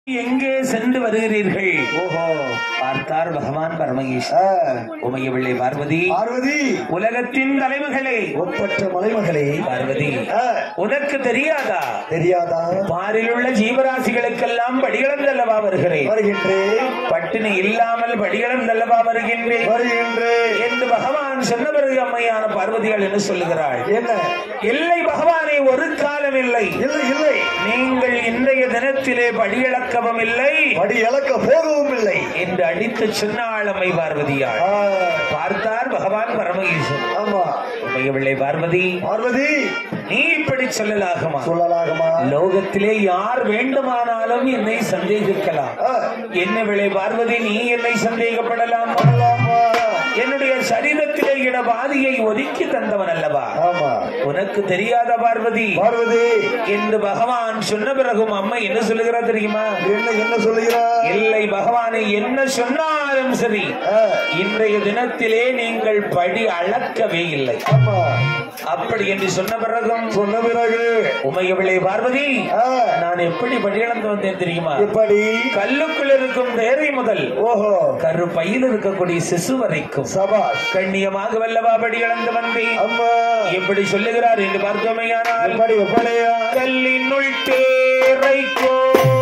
எங்கே சென்று வருகிறீர்கள் ஓஹோ பார்த்தார் பகவான் பரமகேஷ் ஆ, உமையவிள்ளை பார்வதி பார்வதி உலகத்தின் தலைவர்களே ஒப்பற்ற மலைமகளே பார்வதி ஆ, உனக்கு தெரியாதா தெரியாதா பாரில் உள்ள ஜீவராசிகளுக்கெல்லாம் படிகளந்தல்லவா வருகிறேன் வருகின்றேன் பட்டினி இல்லாமல் படிகளந்தல்லவா வருகின்றேன் வருகின்றேன் என்று பகவான் சொன்ன பிறகு அம்மையான பார்வதிகள் என்று சொல்லுகிறாள் என்ன இல்லை பகவானே ஒரு காலம் இல்லை இல்லை இல்லை நீங்கள் இன்றைய தினத்திலே படியிழக்கவும் இல்லை படி இழக்க போகவும் இல்லை என்று அடித்து சொன்னாள் அம்மை பார்வதியாள் ஆ, பார்த்தார் பகவான் பரமகீசன் ஆமா உமையவிள்ளை பார்வதி பார்வதி நீ இப்படி சொல்லலாகுமா சொல்லலாகுமா லோகத்திலே யார் வேண்டுமானாலும் என்னை சந்தேகிக்கலாம் ஆ, என்ன விளை பார்வதி நீ என்னை சந்தேகப்படலாம் சொல்லலாமா? என்னுடைய சரீரத்திலே இட பாதியை ஒதுக்கி தந்தவன் அல்லவா ஆமா உனக்கு தெரியாத பார்வதி பார்வதி என்று பகவான் சொன்ன பிறகும் அம்மா என்ன சொல்லுகிறா தெரியுமா என்ன என்ன சொல்லுகிறார் இல்லை பகவானை என்ன சொன்னாலும் சரி ஆ, இன்றைய தினத்திலே நீங்கள் படி அளக்கவே இல்லை ஆமா அப்படி என்று சொன்ன பிறகும் சொன்ன பிறகு உமையவிளை பார்வதி ஆ, நான் எப்படி படியிழந்து வந்தேன் தெரியுமா எப்படி கல்லுக்குள் இருக்கும் தேரை முதல் ஓஹோ கரு பையில் இருக்கக்கூடிய சிசு வரைக்கும் சபாஷ் கண்ணியமாக வல்லவா படியிழந்து வந்தேன் அம்மா எப்படி சொல்லுகிறார் என்று பார்த்தோமையானால் எப்படி எப்படியா கல்லினுள் தேரைக்கோ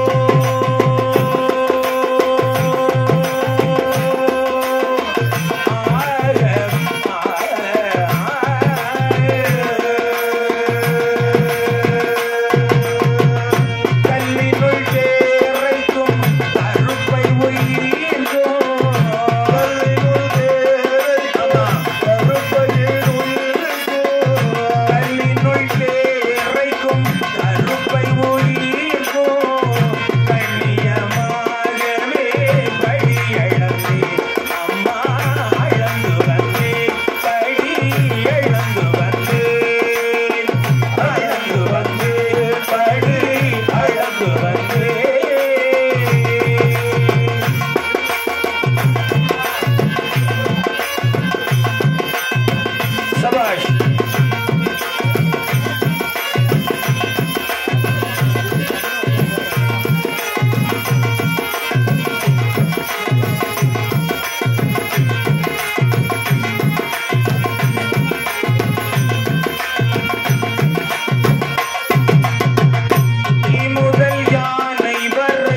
கல்லினுள் தேரைக்கும் கருப்பை உயிர்க்கும் கல்லினுள் தேரைக்கும் கருப்பை உயிர்க்கும் கண்ணியமாகவே படி இழந்தே அம்மா அழந்து வந்தேன் படி இழந்து வந்தேன் அழந்து வந்தேன் படி அழந்து வந்தேன் சபாஷ் நீ முதல் யானை வரை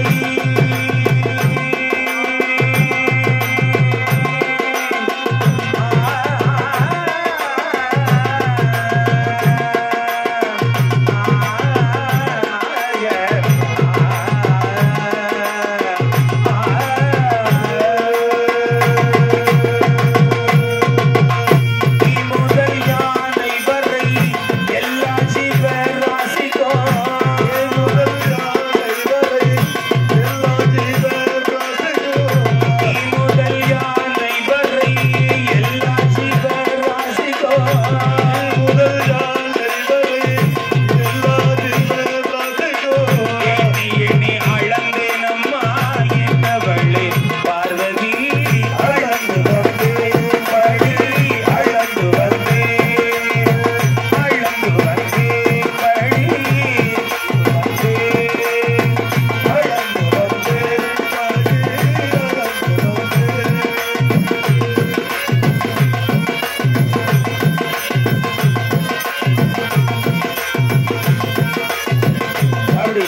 நீ முதல் யானை வரை எல்லா ஜீவராசிக்கும் நீ முதல் யானை வரை எல்லா ஜீவராசிக்கும் எண்ணி எண்ணி அளந்தேனம்மா என்னவளே பார்வதி அளந்து வந்தேன் படி அளந்து வந்தேன் அளந்து வந்தேன் படி வந்தேன் அளந்து வந்தேன் அப்படி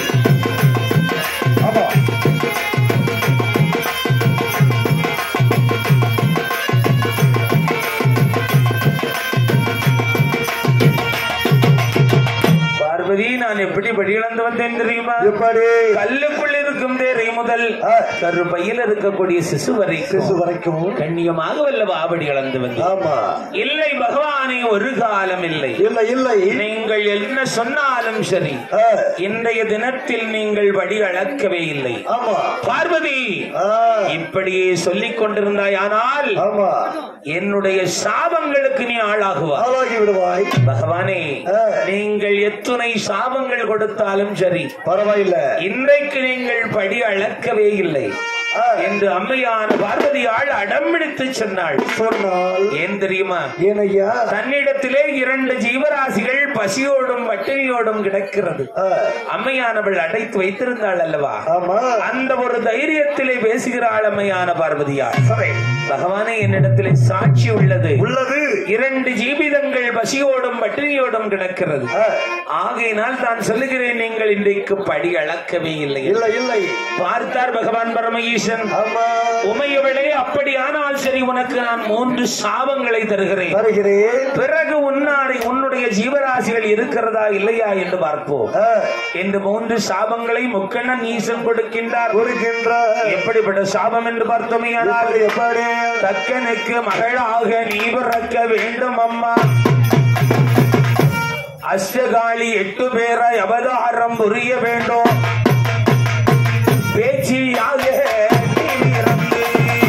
பார்வதி நான் எப்படி படி இழந்து வந்தேன் தெரியுமா எப்படி கல்லுக்குள் இருக்கும் தேரை முதல் ஆ. கரு பையில் இருக்கக்கூடிய சிசு வரைக்கும் சிசு வரைக்கும் கண்ணியமாக வல்லவா ஆபடி இழந்து வந்தேன் ஆமா இல்லை பகவானே ஒரு காலம் இல்லை இல்லை இல்லை நீங்கள் என்ன சொன்னாலும் சரி ஆ, இன்றைய தினத்தில் நீங்கள் வழி அளக்கவே இல்லை ஆமா பார்வதி ஆ, இப்படியே சொல்லிக் கொண்டிருந்தாய் ஆனால் ஆமா என்னுடைய சாபங்களுக்கு நீ ஆளாகுவா ஆளாகி விடுவாய் பகவானே ஆ. நீங்கள் எத்துணை சாபங்கள் கொடுத்தாலும் சரி பரவாயில்ல இன்றைக்கு நீங்கள் படி அளக்கவே இல்லை ஆ. என்று அம்மையான பார்வதியாள் அடம்பிடித்து சொன்னாள் சொன்னால் ஏன் தெரியுமா ஏனையா தன்னிடத்திலே இரண்டு ஜீவராசிகள் பசியோடும் பட்டினியோடும் கிடக்கிறது ஆ, அம்மையானவள் அடைத்து வைத்திருந்தாள் அல்லவா ஆமா அந்த ஒரு தைரியத்திலே பேசுகிறாள் அம்மையான பார்வதியாள் சரி பகவானே என்னிடத்திலே சாட்சி உள்ளது உள்ளது இரண்டு ஜீவிதங்கள் பசியோடும் பட்டினியோடும் கிடக்கிறது ஆ, ஆகையினால் தான் சொல்லுகிறேன் நீங்கள் இன்றைக்கு படி அளக்கவே இல்லை இல்லை இல்லை பார்த்தார் பகவான் பரமஈசன் ஆமா உமையவளே அப்படியானால் சரி உனக்கு நான் மூன்று சாபங்களை தருகிறேன் தருகிறேன் பிறகு உன்னாடை உன்னுடைய ஜீவராசிகள் இருக்கிறதா இல்லையா என்று பார்ப்போம் ஆ, என்று மூன்று சாபங்களை முக்கண்ணன் ஈசன் கொடுக்கின்றார் கொடுக்கின்ற எப்படிப்பட்ட சாபம் என்று பார்த்தோமேயானால் எப்படி எப்படி தக்கனுக்கு மகளாக நீ பிறக்க வேண்டும் அம்மா அஷ்டகாளி எட்டு பேரை அவதாரம் புரிய வேண்டும் பேச்சியாக நீ இறந்து,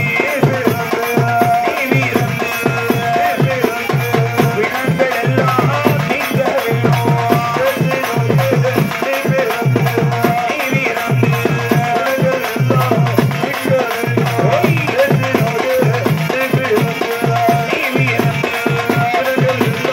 நீ இறந்து, வினங்கள் எல்லாம் நீங்க வேணும். நீ இறந்து, ஓய், நீ இறந்து,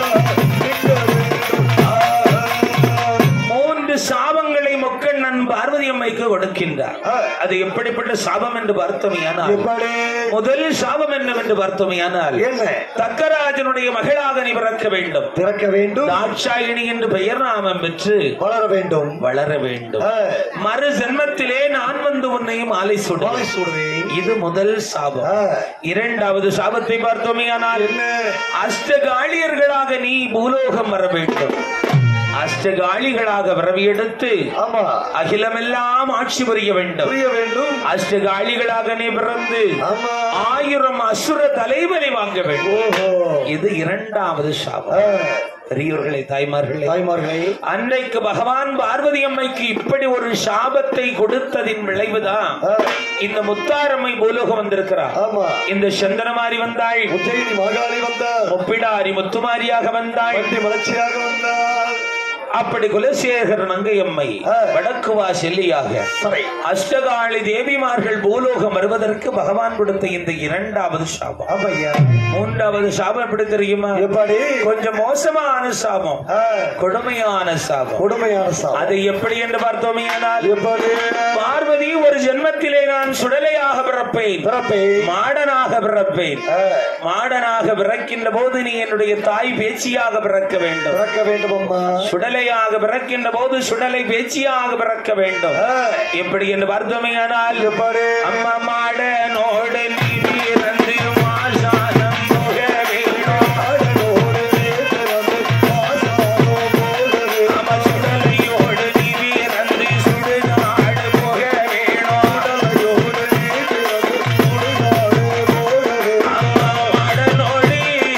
மூன்று சாபங்களை முக்கண்ணன் பார்வதி அம்மைக்கு கொடுக்கின்றார் ஆ. அது எப்படிப்பட்ட சாபம் என்று பார்த்தோமையானால் எப்படி முதல் சாபம் என்னவென்று பார்த்தோமையானால் என்ன தக்கராஜனுடைய மகளாக நீ பிறக்க வேண்டும் திறக்க வேண்டும் தாட்சாயினி என்று பெயர் நாமம் பெற்று வளர வேண்டும் வளர வேண்டும் ஆ, மறு ஜென்மத்திலே நான் வந்து உன்னையும் மாலை மாலை சுடுவேன் சூடுவேன் இது முதல் சாபம் ஆ, இரண்டாவது சாபத்தை பார்த்தோமேயானால் என்ன அஷ்டகாளியர்களாக நீ பூலோகம் வர வேண்டும் அஷ்டகாளிகளாக பிறவியெடுத்து ஆமா அகிலமெல்லாம் ஆட்சி புரிய வேண்டும் புரிய வேண்டும் அஷ்டகாளிகளாக நீ பிறந்து ஆமா ஆயிரம் அசுர தலைவனை வாங்க வேண்டும் ஓஹோ இது இரண்டாவது ஆ, சாபம் பெரியோர்களே தாய்மார்களே தாய்மார்களே அன்றைக்கு பகவான் பார்வதி அம்மைக்கு இப்படி ஒரு சாபத்தை கொடுத்ததின் விளைவுதான் ஆ, இந்த முத்தாரம்மை பூலோகம் வந்திருக்கிறார் ஆமா இந்த சந்தனமாரி வந்தாள் உஜ்ஜயினி மாகாளி வந்தார் முப்பிடாரி முத்துமாரியாக வந்தாள் வண்டி மலர்ச்சியாக வந்தார் அப்படி குலசேகர் நங்கையம்மை ஆ. வடக்குவா செல்லியாக சரி அஷ்டகாளி தேவிமார்கள் பூலோகம் வருவதற்கு பகவான் கொடுத்த இந்த இரண்டாவது சாபம் ஆமையா மூன்றாவது சாபம் எப்படி தெரியுமா எப்படி கொஞ்சம் மோசமான சாபம் ஆ, கொடுமையான சாபம் கொடுமையான சாவு அது எப்படி என்று பார்த்தோமேயானால் எப்படி பார்வதி ஒரு ஜென்மத்திலே நான் சுடலையாக பிறப்பேன் பிறப்பை மாடனாக பிறப்பேன் ஆ, மாடனாக பிறக்கின்ற போது நீ என்னுடைய தாய் பேச்சியாக பிறக்க வேண்டும் பிறக்க வேண்டும் அம்மா சுடலையாக பிறக்கின்ற போது சுடலை பேச்சியாக பிறக்க வேண்டும் ஆ, எப்படி என்று பார்த்தோமேயானால் எப்படி அம்மா மாடனோடு நீ பிறந்து மாசானம் போக வேண்டும் ஆடலோடு பிறந்து ஆசானோ போகவே. அம்மா சுடலையோடு நீ பிறந்து சுடுகாடு போக வேணும் ஆடலோடு பிறந்து சுடுகாடு போகவே. அம்மா மாடனோடு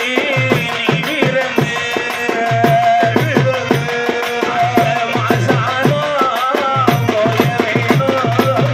நீ பிறந்து மாசானம் போக வேணும்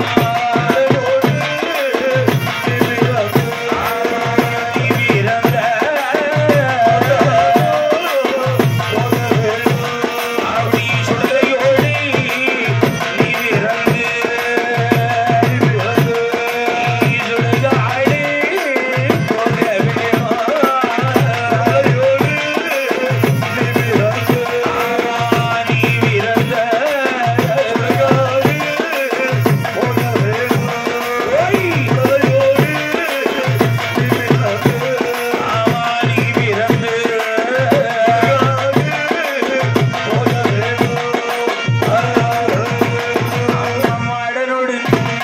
மாடனோடு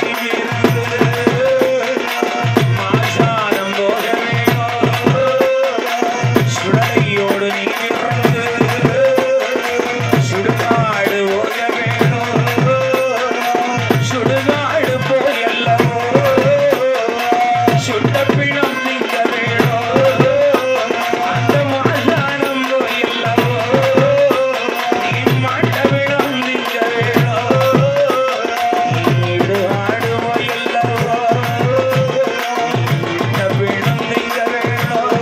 மாசானம் போக சுடலையோடு நீ பிறந்து சுடுகாடு போக வேணும் சுடுகாடு போயல்லவோ சுட்ட பிணம் நீங்க வேணும் அந்த மாசானம் போயல்லவோ நீ மாட்ட பிணம் நீங்க வேணும் ஈடு ஆடு போயல்லவோ இந்த பிணம் நீங்க வேணும்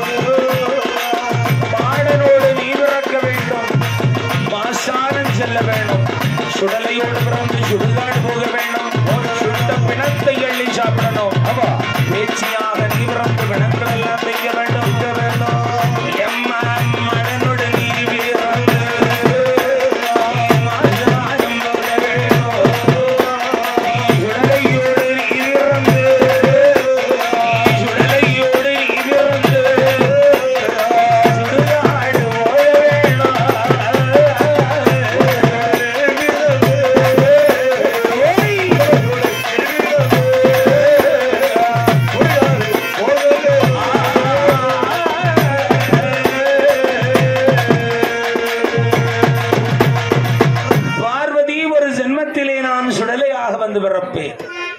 மாடனோடு நீ பிறக்க வேண்டும் மாசானம் செல்ல வேண்டும் சுடலையோடு பிறந்து சுடுகாடு போக வேண்டும் சுட்ட பிணத்தை எள்ளி சாப்பிடணும்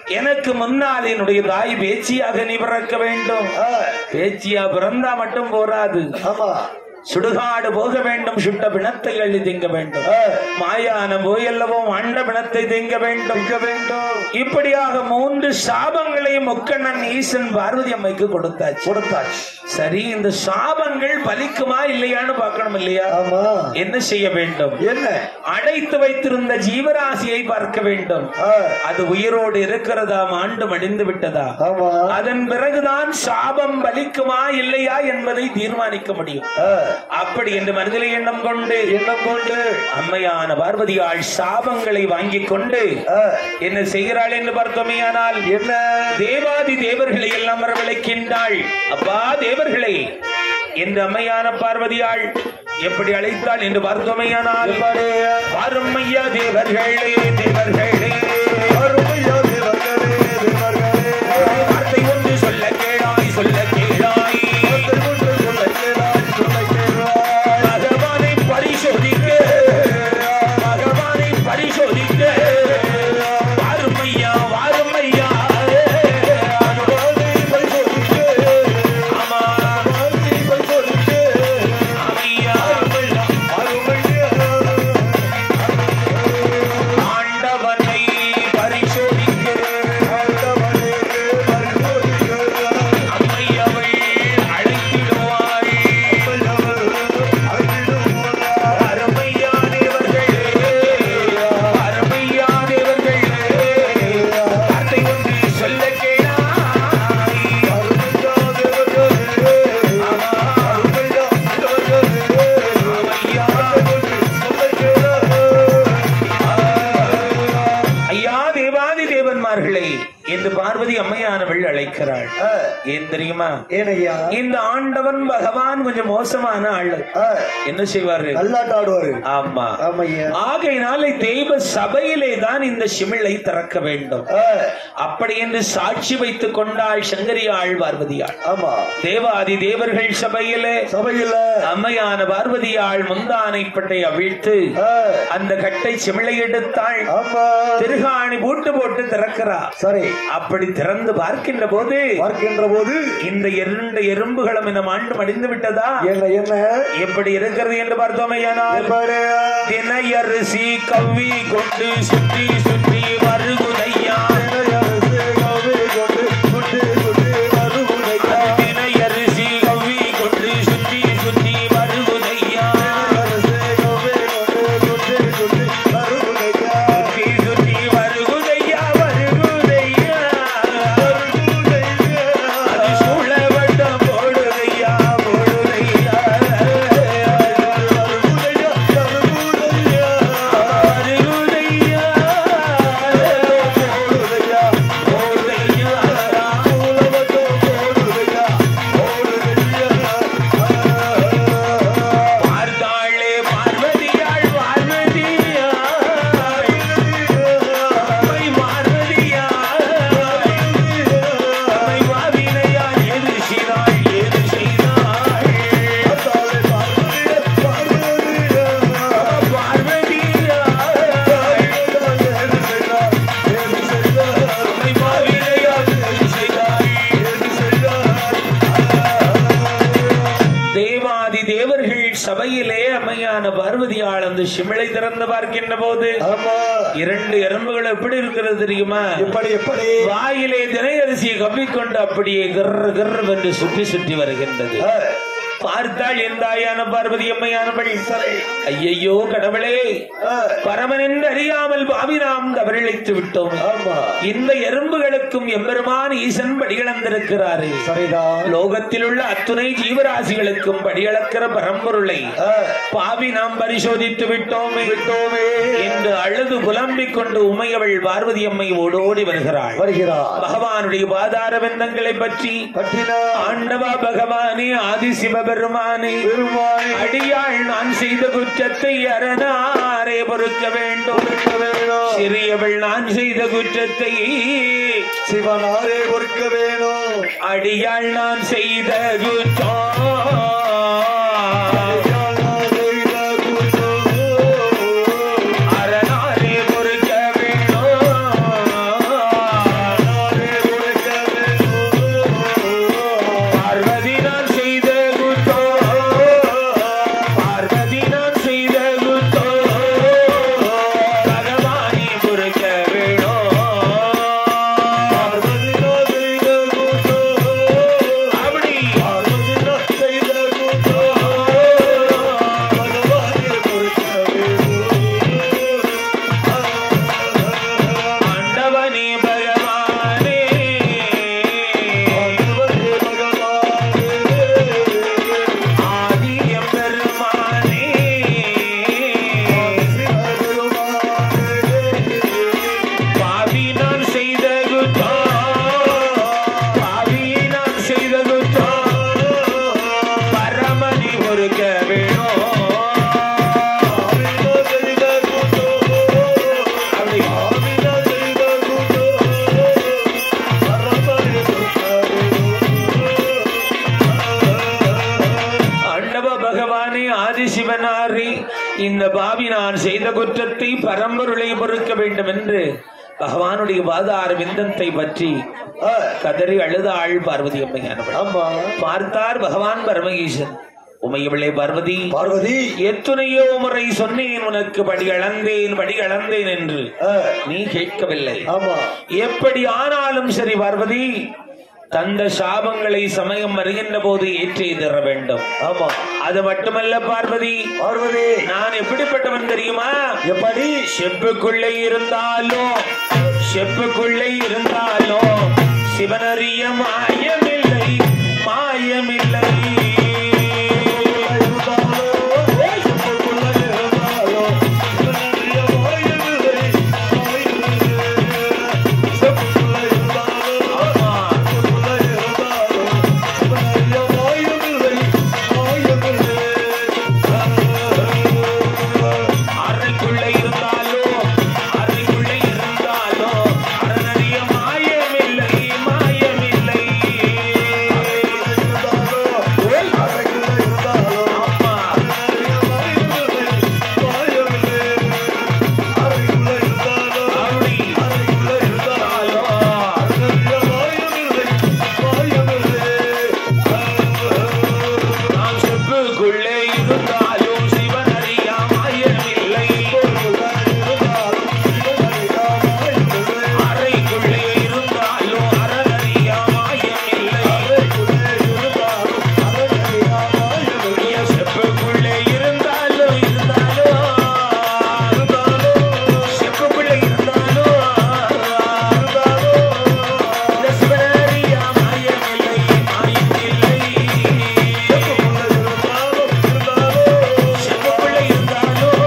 எனக்கு முன்னால் என்னுடைய தாய் பேச்சியாக நீ பிறக்க வேண்டும் ஆ, பேச்சியா பிறந்தா மட்டும் போராது ஆமா சுடுகாடு போக வேண்டும் சுட்ட பிணத்தை அள்ளி திங்க வேண்டும் ஆ, மாயான போயல்லவோ அண்ட பிணத்தை திங்க வேண்டும் இருக்க வேண்டும் இப்படியாக மூன்று சாபங்களையும் முக்கண்ணன் ஈசன் பார்வதி அம்மைக்கு கொடுத்தாச்சு கொடுத்தாச்சு சரி இந்த சாபங்கள் பலிக்குமா இல்லையான்னு பார்க்கணும் இல்லையா ஆமா என்ன செய்ய வேண்டும் என்ன அடைத்து வைத்திருந்த ஜீவராசியை பார்க்க வேண்டும் ஆ, அது உயிரோடு இருக்கிறதா ஆண்டு மடிந்து விட்டதா ஆமா அதன் பிறகுதான் சாபம் பலிக்குமா இல்லையா என்பதை தீர்மானிக்க முடியும் ஆ, அப்படி என்று மனதிலே எண்ணம் கொண்டு எண்ணம் கொண்டு அம்மையான பார்வதியாள் சாபங்களை வாங்கிக் கொண்டு ஆ, என்ன செய்கிறாள் என்று பார்த்தோமேயானால் என்ன தேவாதி தேவர்களை எல்லாம் வரவழைக்கின்றாள் அப்பா தேவர்களே என்று அம்மையான பார்வதியாள் எப்படி அழைத்தாள் என்று பார்த்தோமேயானால் எப்படி? வாரும் ஐயா தேவர்களே தேவர்களே அருமையா தேவர்களே, தேவர்களே. வார்த்தை ஒன்று சொல்ல கேளாய் சொல்ல கேளாய் ஒன்றை ஒன்று சொல்ல கேளாய், சொல்ல கேளாய். பகவானை பரிசோதிக்க பகவானை பரிசோதிக்க வாரும் ஐயா வாரும் ஐயா வாழ்வை பரிசோதிக்க, ஆமா வாழ்வை பரிசோதிக்க. ஐயா அருமையா, ஆண்டவனை பரிசோதிக்க ஆண்டவனே பரிசோதிக்க. அம்மையவள் அழைத்திடுவாள் அருமையானவர்களே அருமையானவர்களே வார்த்தை ஒன்று சொல்ல கேளாய் ஐயா ஐயா தேவாதி தேவன்மார்களே என்று பார்வதி அம்மையானவள் அழைக்கிறாள் ஏன் தெரியுமா ஏனையா இந்த ஆண்டவன் பகவான் கொஞ்சம் மோசமான ஆளு என்ன செய்வாரு கல்லாட்டாடுவாரு ஆமா ஆமையா ஆகையினாலே தெய்வ சபையிலே தான் இந்த சிமிழை திறக்க வேண்டும் ஆ, அப்படி என்று சாட்சி வைத்துக் கொண்டாள் சங்கரியாள் பார்வதியாள் ஆமா தேவாதி தேவர்கள் சபையிலே சபையில அம்மையான பார்வதியாள் முந்தானை பட்டை அவிழ்த்து ஆ, அந்த கட்டை சிமிழை எடுத்தாள் ஆமா திருகாணி பூட்டு போட்டு திறக்கிறா சரி அப்படி திறந்து பார்க்கின்ற போது பார்க்கின்ற போது இந்த இரண்டு எறும்புகளும் இந்த ஆண்டு மடிந்து விட்டதா என்ன என்ன எப்படி இருக்கிறது என்று பார்த்தோமையானால் எப்படி? தினையரிசி கவ்வி கொண்டு சுற்றி சுற்றி வருகுதையா தினையரசு கவி கொண்டு சுற்றி சுற்றி வருகுதையா. தினையரிசி கவ்வி கொண்டு சுற்றி சுற்றி வருகுதையா தினையரசு கவி கொண்டு சுற்றி சுற்றி வருகுதையா. சுற்றி சுற்றி வருகுதையா வருகுதையா அது சூழவட்டம் போடுதையா போடுதையா வருகுதையா, வருகுதையா. வருகுதையா போடுதையா, போடுதையா உலகத்தோ போடுதையா, போடுதையா. பார்த்தாளே பார்வதியாள் பார்வதியாள் அம்மை பார்வதியாள் அம்மை பாவினையாள் எது செய்தாள் எது செய்தாள் பார்த்தாலே பார்வதியா, பார்வதியா. பார்வதியாள் ஏது செய்தார், ஏது செய்தார், அம்மை பாவினையாள் எது செய்தாள் ஏது செய்தார். தேவாதி தேவர்கள் சபையிலே அம்மையான பார்வதியாள் அந்த சிமிழை திறந்து பார்க்கின்ற போது ஆமா இரண்டு எறும்புகள் எப்படி இருக்கிறது தெரியுமா எப்படி எப்படி வாயிலே தினையரிசியை கவ்விக்கொண்டு அப்படியே கர்ற கர்ற என்று சுற்றி சுற்றி வருகின்றது ஆ, பார்த்தாள் என் தாயான பார்வதி அம்மையானவள் சரி ஐயையோ கடவுளே ஆ, பரமன் என்று அறியாமல் பாவி நாம் தவறிழைத்து விட்டோம் ஆமா இந்த எறும்புகளுக்கும் எம்பெருமான் ஈசன் படிகளந்திருக்கிறாரு சரிதான் லோகத்தில் உள்ள அத்துணை ஜீவராசிகளுக்கும் படியளக்கிற பரம்பொருளை ஆ, பாவி நாம் பரிசோதித்து விட்டோமே விட்டோமே என்று அழுது புலம்பிக் கொண்டு உமையவள் பார்வதி அம்மை ஓடோடி வருகிறாள் வருகிறார் பகவானுடைய பாதார பந்தங்களை பற்றி பற்றினா ஆண்டவா பகவானே ஆதி சிவபெருமானே பெருமானே அடியாள் நான் செய்த குற்றத்தை அரணாரே பொறுக்க வேண்டும் பொறுக்க வேணும். சிறியவள் நான் செய்த குற்றத்தை சிவனாரே பொறுக்க வேணும் அடியாள் நான் செய்த குற்றம் யாழ் செய்த குற்றம். அரணாரே பொறுக்க வேணும் பாவி நான் செய்த குற்றத்தை பரம்பொருளை பொறுக்க வேண்டும் என்று பகவானுடைய பாதார விந்தத்தை பற்றி ஆ, கதறி அழுதாள் பார்வதி அம்மையானவள் ஆமா பார்த்தார் பகவான் பரமகீசன் உமையவளே பார்வதி பார்வதி எத்தனையோ முறை சொன்னேன் உனக்கு படி அளந்தேன் படி அளந்தேன் என்று ஆ, நீ கேட்கவில்லை ஆமா எப்படி ஆனாலும் சரி பார்வதி தந்த சாபங்களை சமயம் வருகின்ற போது ஏற்றி தர வேண்டும் ஆமா அது மட்டுமல்ல பார்வதி பார்வதி நான் எப்படிப்பட்டவன் தெரியுமா எப்படி செப்புக்குள்ளே இருந்தாலும் செப்புக்குள்ளே இருந்தாலும் சிவனறிய மாயமில்லை மாயமில்லை ஆமா. அறைக்குள்ளே இருந்தாலும் அறைக்குள்ளே இருந்தாலும் அறநறிய மாயமில்லை மாயமில்லை ஆமா அப்படி இருந்தாலும் நான் செப்புக்குள்ளே இருந்தாலும் சிவன் அறிய மாயமில்லை அறைக்குள்ளே இருந்தாலும் அறநறிய மாயமில்லை செப்புக்குள்ளே இருந்தாலும் இருந்தாலும் செப்புக்குள்ளே இருந்தாலும் இந்த சிவனறிய மாயமில்லை மாயமில்லை செப்புக்குள்ளே இருந்தாலும்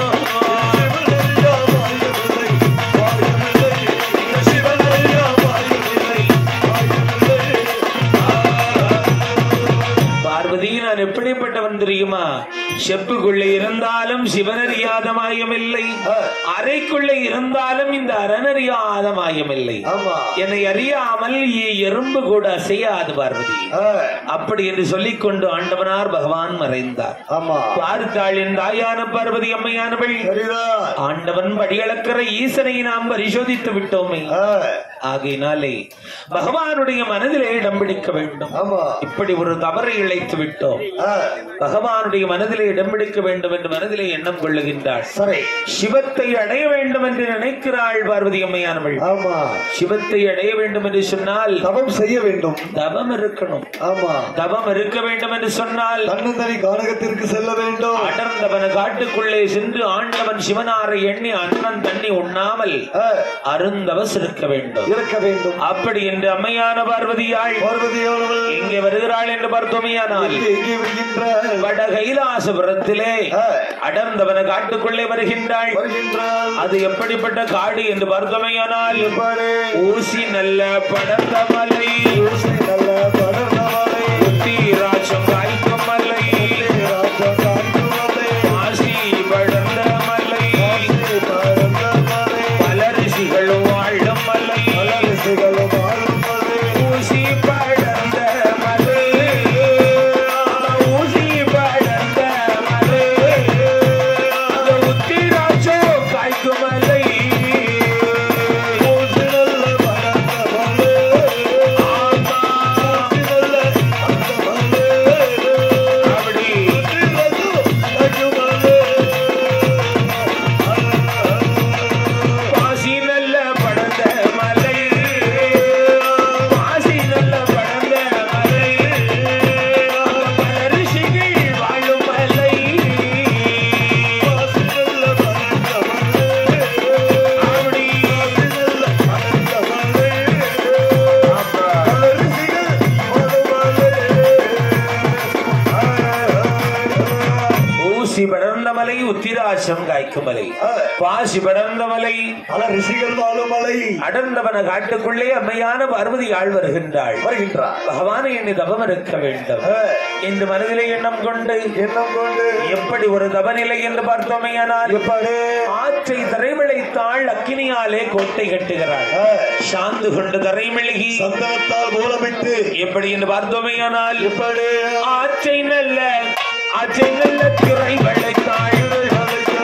இந்த சிவனறிய மாயமில்லை பார்வதி நான் எப்படிப்பட்டவன் தெரியுமா செப்புக்குள்ளே இருந்தாலும் சிவனறியாத மாயமில்லை அறைக்குள்ளே இருந்தாலும் இந்த அரணறியாத மாயமில்லை ஆமா என்னை அறியாமல் எ- எறும்பு கூட அசையாது பார்வதி ஆ, அப்படி என்று சொல்லிக்கொண்டு ஆண்டவனார் பகவான் மறைந்தார் ஆமா பார்த்தாள் என் தாயான பார்வதி அம்மையானவள் சரிதான் ஆண்டவன் படியளக்கிற ஈசனை நாம் பரிசோதித்து விட்டோமே ஆ, ஆகையினாலே பகவானுடைய மனதிலே இடம் பிடிக்க வேண்டும் ஆமா இப்படி ஒரு தவறை இழைத்து விட்டோம் ஆ, பகவானுடைய மனதிலே இடம் பிடிக்க வேண்டும் என்று மனதிலே எண்ணம் கொள்ளுகின்றாள் சரி சிவத்தை அடைய வேண்டும் என்று நினைக்கிறாள் பார்வதி அம்மையானவள் ஆமா சிவத்தை அடைய வேண்டும் என்று சொன்னால் தவம் செய்ய வேண்டும் தவம் இருக்கணும் ஆமா தவம் இருக்க வேண்டும் என்று சொன்னால் தன்னந்தனி கானகத்திற்கு செல்ல வேண்டும் அடர்ந்தவன காட்டுக்குள்ளே சென்று ஆண்டவன் சிவனாரை எண்ணி அண்ணன் தண்ணி உண்ணாமல் ஆ, அருந்தவஸ் இருக்க வேண்டும் இருக்க வேண்டும் அப்படி என்று அம்மையான பார்வதியாள் பார்வதியானவள் இங்கே வருகிறாள் என்று பார்த்தோமையானால் எங்கே எங்கே வருகின்றாள் வட கைலாசபுரத்திலே ஆ, அடர்ந்தவன காட்டுக்குள்ளே வருகின்றாள் வருகின்றாள் அது எப்படிப்பட்ட காடு என்று பார்த்தோமையானால் எவ்வாறு ஊசி நல்ல படர்ந்த மலை ஊசி நல்ல படர்ந்த மலை தீராட்சம் காய்க்கும் மலை ராஜா காட்டுமலை ஆசி படர்ந்த மலை ஆசை படர்ந்த மலை பல ரிஷிகளும் வாழும் மலை பலரிசைகளும் ஆளும் மலை ஊசி படர்ந்த மலை ஊசி படர்ந்த மலை உத்திராட்சம் காய்க்கும் மலை ஊசி நல்ல படர்ந்த மலை ஆமா ஊசி நல்ல படர்ந்த மலை அப்படி பாசி நல்ல படர்ந்த மலை பாசி நல்ல படர்ந்த மலை பல ரிஷிகள் வாழும் மலை அப்படி ஊசி படர்ந்த மலை உத்திராட்சம் காய்க்கும் மலை பாசி படர்ந்த மலை பல ரிஷிகள் வாழும் மலை அடர்ந்தவன காட்டுக்குள்ளே அம்மையான பார்வதி ஆள் வருகின்றாள் வருகின்றார் பகவானை எண்ணி தவம் இருக்க வேண்டும் என்று மனதிலே எண்ணம் கொண்டு எண்ணம் கொண்டு எப்படி ஒரு தவநிலை என்று பார்த்தோமையானால் எப்படி ஆற்றை தரைவிளைத்தாள் அக்கினியாலே கோட்டை கட்டுகிறாள் சாந்து கொண்டு தரைமிழகி சந்தனத்தால் மூலமிட்டு எப்படி என்று பார்த்தோமையானால் எப்படி ஆற்றை நல்ல ஆற்றை நல்ல திரை வளைத்தாள்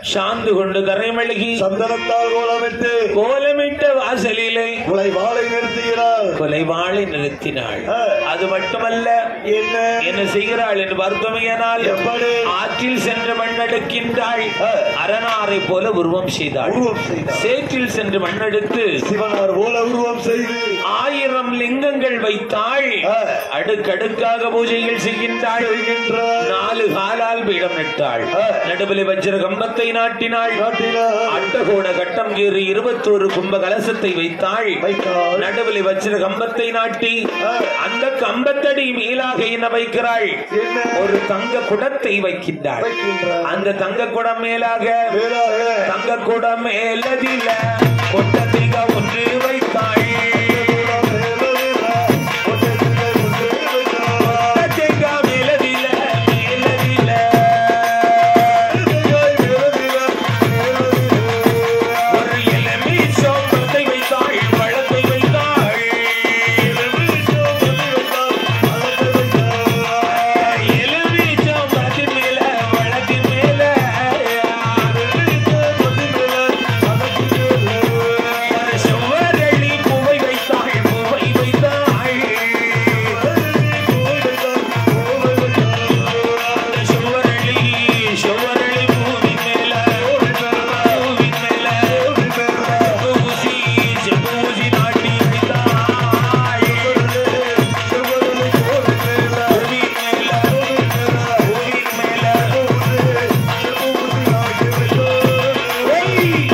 சாந்து கொண்டு தரைமழுகி சந்தனத்தால் கோலமிட்டு கோலமிட்ட வாசலிலே உலை வாளை நிறுத்துகிறாள் கொலைவாளை நிறுத்தினாள் ஆ. அது மட்டுமல்ல என்ன என்ன செய்கிறாள் என்று பார்த்தோமையானால் எப்படி ஆற்றில் சென்று மண்ணெடுக்கின்றாள் ஆ. அரணாரை போல உருவம் செய்தாள் உருவம் செய்தார் சேற்றில் சென்று மண்ணெடுத்து சிவனார் போல உருவம் செய்து ஆயிரம் லிங்கங்கள் வைத்தாள் ஆ. அடுக்கடுக்காக பூஜைகள் செய்கின்றாள் செய்கின்றார் நாலு காலால் பீடம் நட்டாள் ஆ. நடுவில் வஜ்ர கம்பத்தை நாட்டினாள் நாட்டினார் அட்டகோட கட்டம் கீறி இருபத்தோரு கும்ப கலசத்தை வைத்தாள் வைத்தார் நடுவில் வஜ்ர கம்பத்தை நாட்டி ஆ. அந்த கம்பத்தடி மேலாக என்ன வைக்கிறாள் என்ன ஒரு தங்க குடத்தை வைக்கின்றாள் வைக்கின்றார் அந்த தங்க குடம் மேலாக மேலாக தங்க குடம் மேலதில கொட்டத்திக ஒன்று வைத்தாள் கொட்டத்திக மேலதில மேலதில ஒரு இளமை சோம்பத்தை வைத்தாள் பழத்தை வைத்தாள் இளமை சோம்பத்தின் மேல வழக்கின் மேல சுவரளி பூவை வைத்தாள் பூவை வைத்தாள் சுவரளி சுவரளி பூவின் மேல பூவின் மேல பூசி செப்பூசி நாட்டி வைத்தாள் பூவின் மேல பூவின் மேல ஒய்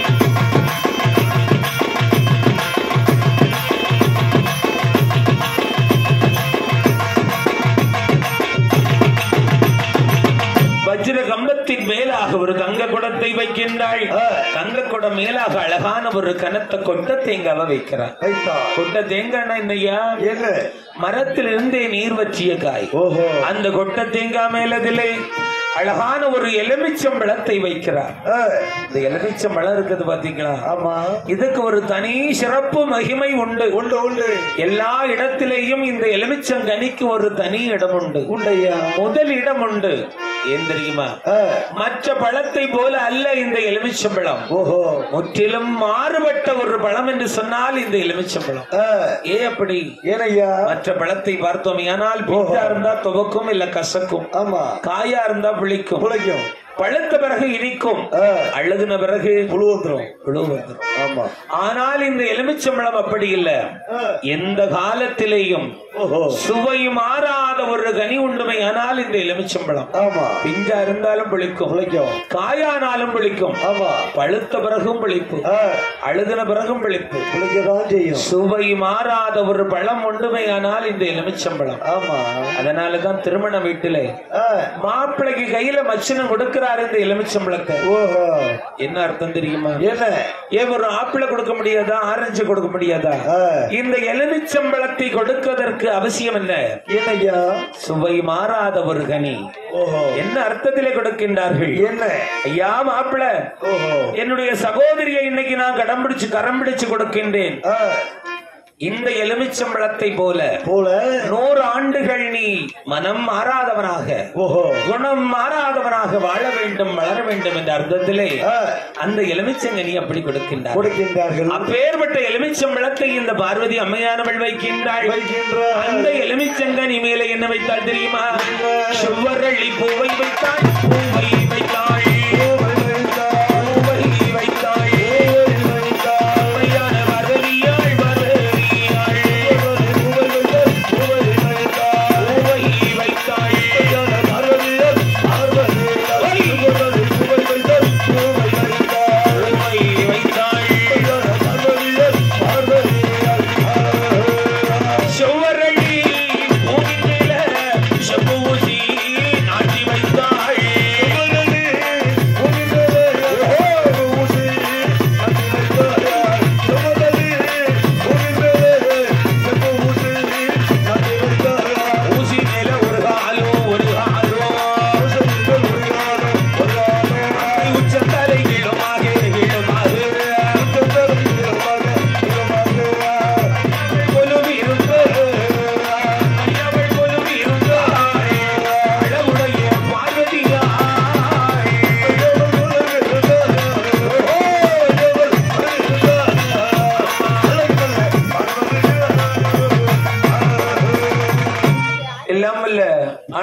வஜ்ர கம்பத்தின் மேலாக ஒரு தங்க குடத்தை வைக்கின்றாள் ஆ. தங்க குடம் மேலாக அழகான ஒரு கனத்த கொட்ட தேங்காவை வைக்கிறார் கொட்ட தேங்காய்னா என்னையா என்ன மரத்திலிருந்தே நீர் வற்றிய காய் ஓஹோ அந்த கொட்ட தேங்காய் மேலதிலே அழகான ஒரு எலுமிச்சம்பழத்தை வைக்கிறார் ஆ, இந்த எலுமிச்சம்பழம் இருக்குது பாத்தீங்களா ஆமா இதுக்கு ஒரு தனி சிறப்பு மகிமை உண்டு உண்டு உண்டு எல்லா இடத்திலேயும் இந்த எலுமிச்சங்கனிக்கு ஒரு தனி இடம் உண்டு உண்டையா முதல் இடம் உண்டு ஏன் தெரியுமா ஆ, மற்ற பழத்தை போல அல்ல இந்த எலுமிச்சம்பழம் ஓஹோ முற்றிலும் மாறுபட்ட ஒரு பழம் என்று சொன்னால் இந்த எலுமிச்சம்பழம் ஆ, ஏ அப்படி ஏனையா மற்ற பழத்தை பார்த்தோம் ஆனால் பிஞ்சா இருந்தா துவக்கும் இல்ல கசக்கும் ஆமா காயா இருந்தா புளிக்கும் புழைக்கும் பழுத்த பிறகு இனிக்கும் ஆ, அழுகுன பிறகு புழு வந்துரும் புழு வந்துரும் ஆமா ஆனால் இந்த எலுமிச்சம்பழம் அப்படி இல்ல ஆ, எந்த காலத்திலேயும் ஓஹோ சுவை மாறாத ஒரு கனி உண்டுமை ஆனால் இந்த எலுமிச்சம்பழம் ஆமா பிஞ்சா இருந்தாலும் புளிக்கும் புழைக்கும் காயானாலும் புளிக்கும் ஆமா பழுத்த பிறகும் புளிப்பு ஆ, அழுகுன பிறகும் புளிப்பு புழைக்கதான் செய்யும் சுவை மாறாத ஒரு பழம் உண்டுமையானால் இந்த எலுமிச்சம்பழம் ஆமா அதனாலதான் திருமண வீட்டிலே ஆ, மாப்பிள்ளைக்கு கையில மச்சினம் கொடுக்கிறாரு இந்த எலுமிச்சம்பழத்தை ஓஹோ என்ன அர்த்தம் தெரியுமா என்ன ஏன் ஒரு ஆப்பிள கொடுக்க முடியாதா ஆரஞ்சு கொடுக்க முடியாதா ஆ, இந்த எலுமிச்சம்பழத்தை கொடுப்பதற்கு அவசியம் என்ன ஏனையா சுவை மாறாத ஒரு கனி ஓஹோ என்ன அர்த்தத்திலே கொடுக்கின்றார்கள் என்ன ஐயா மாப்பிள ஓஹோ என்னுடைய சகோதரியை இன்னைக்கு நான் கடம் பிடிச்சு கரம் பிடிச்சு கொடுக்கின்றேன் ஆ, இந்த எலுமிச்சம்பழத்தை போல போல நூறு ஆண்டுகள் நீ மனம் மாறாதவனாக ஓஹோ குணம் மாறாதவனாக வாழ வேண்டும் வளர வேண்டும் என்ற அர்த்தத்திலே ஆ, அந்த எலுமிச்சங்கனி அப்படி கொடுக்கின்றார் கொடுக்கின்றார்கள் அப்பேற்பட்ட எலுமிச்சம்பழத்தை இந்த பார்வதி அம்மையானவள் வைக்கின்றாள் வைக்கின்றார் அந்த எலுமிச்சங்கனி மேலே என்ன வைத்தாள் தெரியுமா சுவரளி பூவை வைத்தாள் பூவை வைத்தாள் பூவை வைத்தாள் அம்மையான பார்வதியாள் பார்வதியாள் பூவை வைத்தாள் பூவை வைத்தாள் சுவரளி பூவின் மேல செம்பூசி நாட்டி வைத்தாள்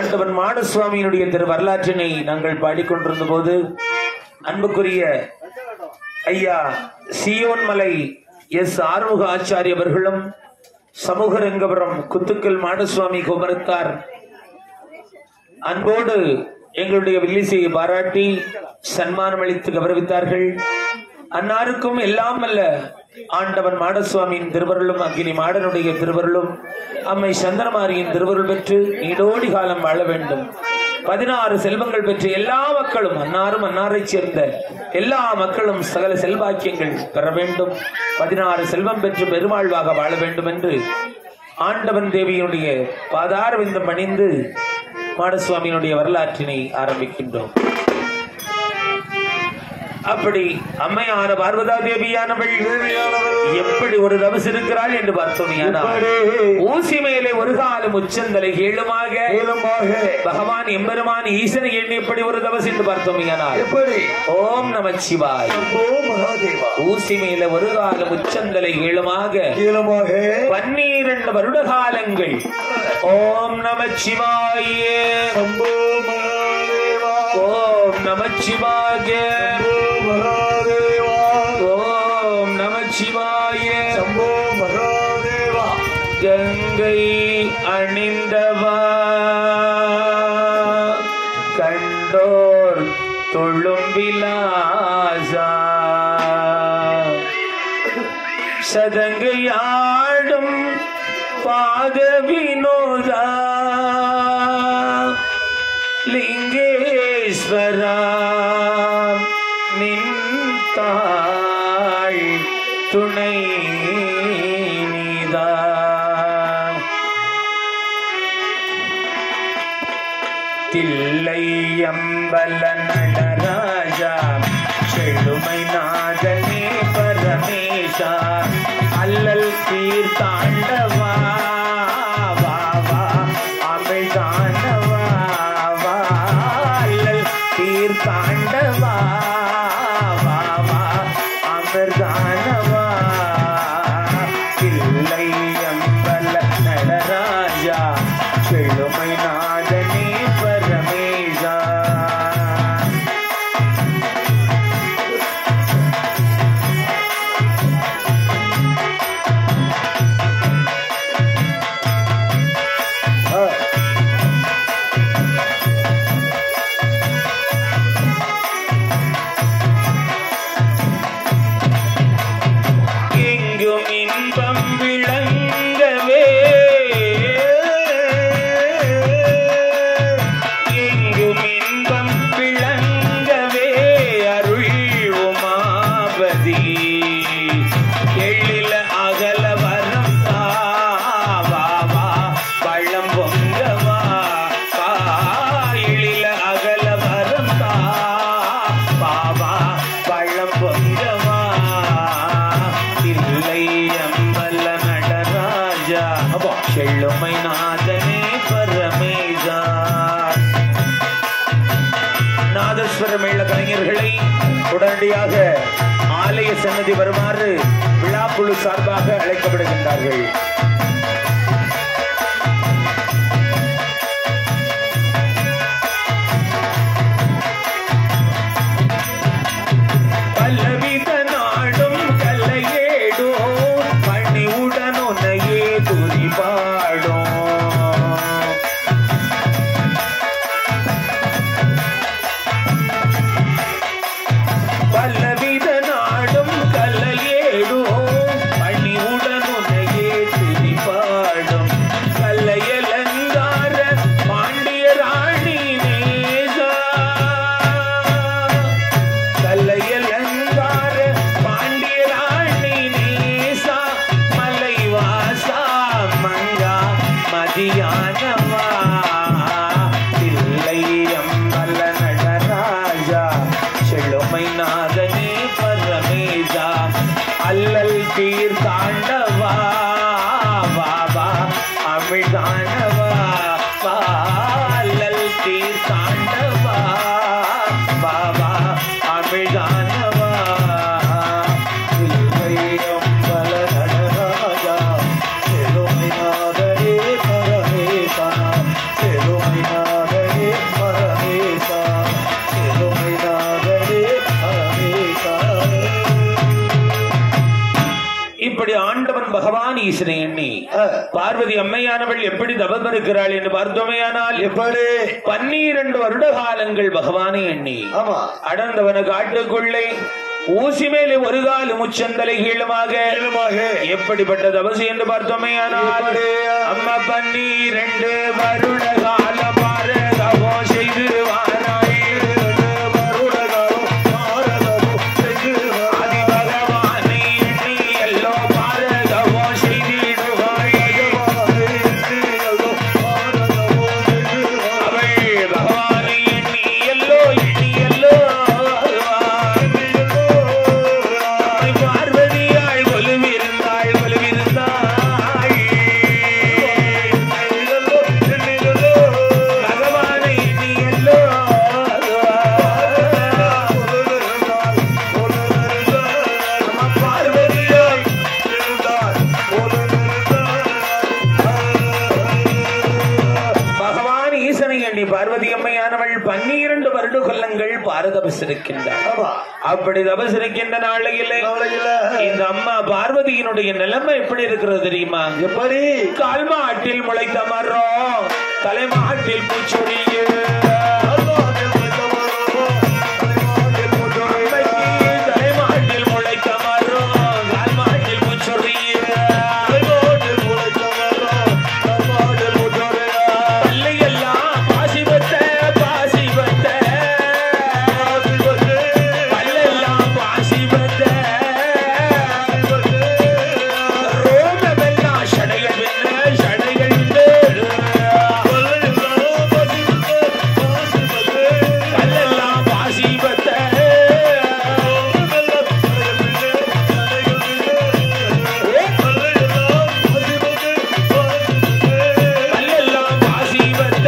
ஆண்டவன் மாடசுவாமியினுடைய திரு வரலாற்றினை நாங்கள் பாடிக்கொண்டிருந்த போது அன்புக்குரிய ஐயா சியோன் மலை எஸ் ஆறுமுக ஆச்சாரி அவர்களும் சமூக ரங்கபுரம் குத்துக்கல் மாடசுவாமி குமரத்தார் அன்போடு எங்களுடைய வில்லிசையை பாராட்டி சன்மானம் அளித்து கௌரவித்தார்கள் அன்னாருக்கும் எல்லாம் அல்ல ஆண்டவன் மாடசுவாமியின் திருவருளும் அக்னி மாடனுடைய திருவருளும் அம்மை சந்திரமாரியின் திருவருள் பெற்று நீடோடி காலம் வாழ வேண்டும் பதினாறு செல்வங்கள் பெற்ற எல்லா மக்களும் அன்னாரும் அன்னாரைச் சேர்ந்த எல்லா மக்களும் சகல செல்வாக்கியங்கள் பெற வேண்டும் பதினாறு செல்வம் பெற்று பெருவாழ்வாக வாழ வேண்டும் என்று ஆண்டவன் தேவியினுடைய பாதார விந்தம் பணிந்து மாடசுவாமியினுடைய வரலாற்றினை ஆரம்பிக்கின்றோம் அப்படி அம்மையான பார்வதா தேவியானவள் எப்படி ஒரு தவசு இருக்கிறாள் என்று பார்த்தோம் ஊசி மேலே ஒரு காலம் உச்சந்தலை கீழுமாக நீளமாக பகவான் எம்பெருமான் ஈசனை எண்ணி எப்படி ஒரு தவசு என்று பார்த்தோம் எப்படி ஓம் நம சிவாய் சம்போ மகாதேவா ஊசி மேல ஒரு காலம் உச்சந்தலை கீழுமாக நீளமாக பன்னிரண்டு வருட காலங்கள் ஓம் நம சிவாயே சம்போ மகாதேவா ஓம் நம சிவாய சம்போ மகாதேவா ஓம் நம சிவாய சம்போ மகாதேவா கங்கை அணிந்தவா கண்டோர் தொழும் விலாசா சதங்கையாடும் பாத வினோதா லிங்கேஸ்வரா நின்றாள் துணை நீதா தில்லையம்பல நடராஜா செழுமை நாதனே பரமேஷா அல்லல் தீர்த்தாண்டவா வா வா அமிழ்தாண்டவா வா அல்லல் தீர்த்தாண்டவா வா வா அமிர்தானவா தில்லையம்பல நடராஜா செழுமை நாதனே பரமேஷா ஆ, எங்கும் இன்பம் விளங்கவே எங்கும் இன்பம் விளங்கவே அருள் உமாபதி எழில அகல வரம் தாவா பழம் பொங்கவா எழில அகல வரம் தாவா பழம் பொங்கவா இல்லை அம்பல நடராஜா செழுமை நாதனே பரமேஜா நாதஸ்வர மேள கலைஞர்களை உடனடியாக ஆலய சன்னதி வருமாறு விழாக்குழு சார்பாக அழைக்கப்படுகின்றார்கள் பல்லவித நாடும் கலையேடோ பணிவுடன் உன்னையே துதிபாடும் பல்லவித நாடும் கலையேடோ பணிவுடன் உன்னையே துதிபாடும் ஆண்டவன் பகவான் ஈசனை எண்ணி ஆ. பார்வதி அம்மையானவள் எப்படி தவம் இருக்கிறாள் என்று பார்த்தோமேயானால் எப்படி பன்னிரண்டு வருட காலங்கள் பகவானை எண்ணி ஆமா அடர்ந்தவன காட்டுக்குள்ளே ஊசி மேலே ஒரு கால் முச்சந்தலை கீழுமாக மேலுமாக எப்படிப்பட்ட தபசு என்று பார்த்தோமேயானால் எப்படி? அம்மா பன்னிரண்டு வருட கால பாரதவோ செய்து வாராயே மருடகாலம் மாரதமும் செய்து ஆதி பகவானை எண்ணி எல்லோ பாரதவோ செய்திடுவாய் அவள் பகவானை எண்ணி எல்லோ எண்ணி எல்லோ அம்மை பார்வதியாள் கொலுவிருந்தாள் கொலுவிருந்தாள் பகவானை எண்ணி எல்லோ அம்மா பார்வதியாள் பகவான் ஈசனை எண்ணி பார்வதி அம்மையானவள் பன்னிரண்டு வருட கொல்லங்கள் பாரதபசிருக்கின்றார் அப்படி தபசிருக்கின்ற நாளையிலே இந்த அம்மா பார்வதியினுடைய நிலைமை எப்படி இருக்கிறது தெரியுமா எப்படி கால்மாட்டில் முளைத்த மரம் தலைமாட்டில் பூச்சொரிய தலைமாட்டில் முளைத்த மரம் கால்மாட்டில் பூச்சொரிய பல்லையெல்லாம் பாசி பத்த பாசி பத்த பல்லெல்லாம் பாசி பத்த ரோமமெல்லாம் சடைகள் வெல்ல சடைகள் பல்லெல்லாம் பாசி பத்த பல்லெல்லாம் பாசி பத்த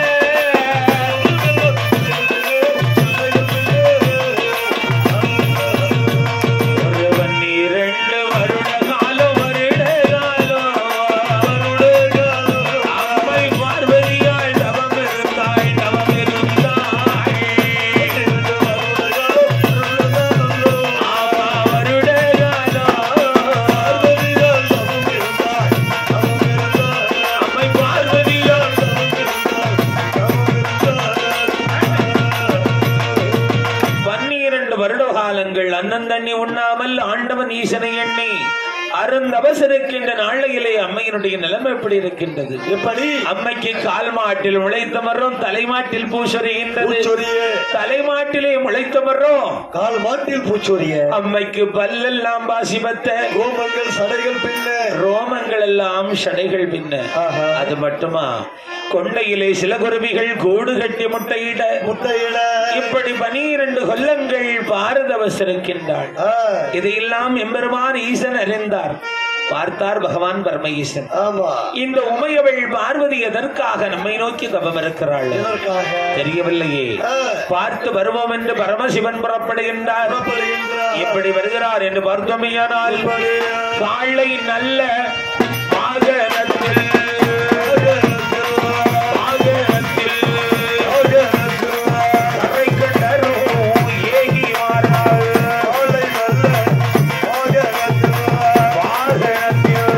ஒரு பன்னிரண்டு வருட காலம் வருட காலம் அம்மை பார்வதியாள் தவம் இருந்தாள் தவம் இருந்தாள் ஆமா வருட காலம் அம்மை பார்வதியாள் பன்னிரண்டு வருட காலங்கள் அண்ணன் தண்ணி உண்ணாமல் ஆண்டவன் ஈசனை எண்ணி அருந்தவசருக்கின்ற நாளையிலே அம்மையினுடைய நிலைமை எப்படி இருக்கின்றது எப்படி அம்மைக்கு கால் மாட்டில் முளைத்த மரம் தலைமாட்டில் பூசொரிகின்றது பூச்சொரிய தலைமாட்டிலே முளைத்த மரம் கால் மாட்டில் பூச்சொரிய அம்மைக்கு பல்லெல்லாம் பாசிபத்த கோமங்கள் சடைகள் பின்ன ரோமங்கள் எல்லாம் சடைகள் பின்ன ஆஹா. அது மட்டுமா கொண்டையிலே சில குருவிகள் கூடு கட்டி முட்டையிட முட்டையிட இப்படி பனிரெண்டு கொல்லங்கள் பாரதவசருக்கின்றாள் ஆ, இதையெல்லாம் எம்பெருமான் ஈசன் அறிந்தார் பார்த்தார் பகவான் பரம ஈசன் ஆமா இந்த உமையவள் பார்வதி எதற்காக நம்மை நோக்கி தவம் இருக்கிறாள் இதற்காக தெரியவில்லையே ஆ, பார்த்து வருவோம் என்று பரமசிவன் புறப்படுகின்றார் புறப்படுகின்றார். எப்படி வருகிறார் என்று பார்த்தோமையானால் எப்படி? காலை நல்ல வாகனத்தில் வாகனத்தில் கரை கண்டரும் ஏகி வாராள். வாகனத்தில்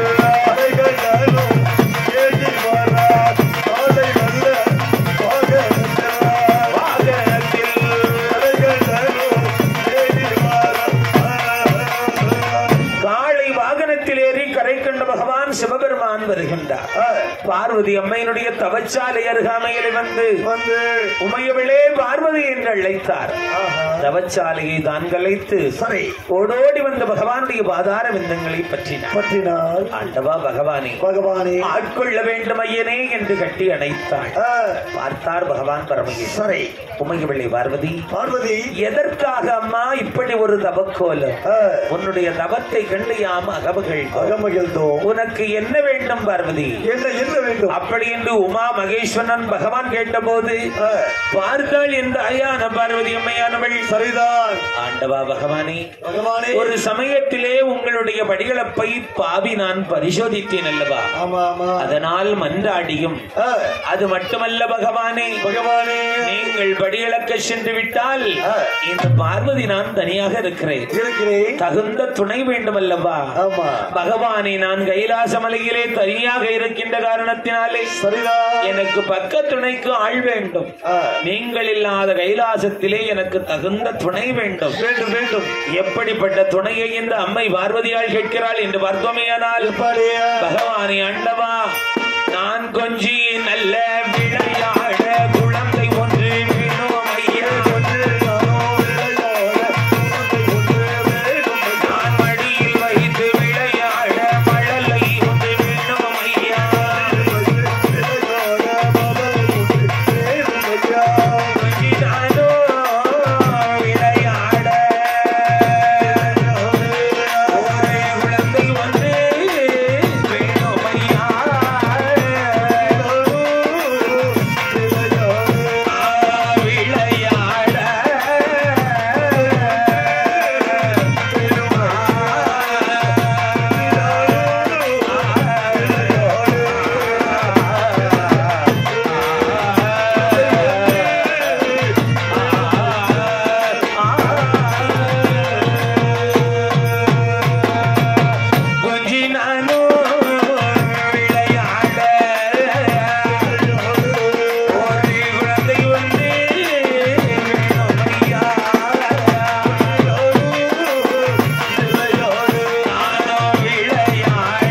வாகனத்தில் காளை வாகனத்தில் ஏறி கரை கண்ட பகவான் சிவபெருமான் வருகின்றார் பார்வதி அம்மையினுடைய தவச்சாலை அருகாமையில் வந்து வந்து உமையவளே பார்வதி என்று அழைத்தார் ஆஹா. தவச்சாலையை தான் கலைத்து சரி ஓடோடி வந்த பகவானுடைய பாதார விந்தங்களை பற்றினார் பற்றினால் ஆண்டவா பகவானே பகவானே ஆட்கொள்ள வேண்டும் ஐயனே என்று கட்டி அணைத்தாள் ஆ, பார்த்தார் பகவான் பரமகேசன் சரி உமையவளே பார்வதி பார்வதி எதற்காக அம்மா இப்படி ஒரு தவக்கோலம் ஆ, உன்னுடைய தவத்தை கண்டு யாம் அகமகள் அகமகிழ்ந்தோம் உனக்கு உனக்கு என்ன வேண்டும் பார்வதி என்ன என்ன வேண்டும் அப்படி என்று உமா மகேஸ்வரன் பகவான் கேட்டபோது ஆ, பார்த்தாள் என்று ஐயான பார்வதி அம்மையானவள் சரிதான் ஆண்டவா பகவானே பகவானே ஒரு சமயத்திலே உங்களுடைய படிகளப்பை பாவி நான் பரிசோதித்தேன் அல்லவா ஆமா ஆமா அதனால் மன்றாடியும் ஆ, அது மட்டுமல்ல பகவானே பகவானே நீங்கள் படியிழக்க சென்று விட்டால் ஆ. இந்த பார்வதி நான் தனியாக இருக்கிறேன் இருக்கிறேன் தகுந்த துணை வேண்டும் அல்லவா ஆமா பகவானே நான் கைலாச மலையிலே தனியாக இருக்கின்ற காரணத்தினாலே சரிதான் எனக்கு பக்க துணைக்கு ஆள் வேண்டும் ஆ, நீங்கள் இல்லாத கைலாசத்திலே எனக்கு தகுந்த துணை வேண்டும் வேண்டும் வேண்டும் எப்படிப்பட்ட துணையை இந்த அம்மை பார்வதியால் கேட்கிறாள் என்று பார்த்தோமேயானால் எப்பாடியா பகவானே அண்டவா நான் கொஞ்சி நல்ல விளையாட குழந்தை ஒன்று வேணும் ஐயா நான் மடியில் வைத்து விளையாட மழலை ஒன்று வேணும் ஐயா கொஞ்சி நானோ விளையாட ஒரே குழந்தை ஒன்று வேணும் ஐயா விளையாட கொஞ்சி நானோ விளையாட ஒரு குழந்தை வந்து வேணும் ஐயா நானோ விளையாட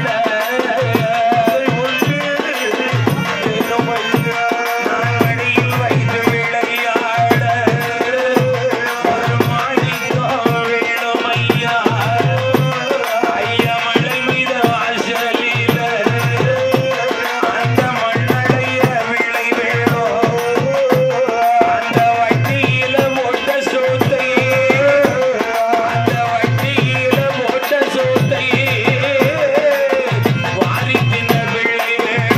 நான் மடியில் வைத்து விளையாட ஒரு மாணிக்கம் வேணும் ஐயா ஐயா மழை மீத வாசலில அந்த மண்ணடைய விளை வேணும் அந்த வட்டியில போட்ட சோத்தையே அந்த வட்டியில போட்ட சோத்தையே வாரி தின்ன பிள்ளை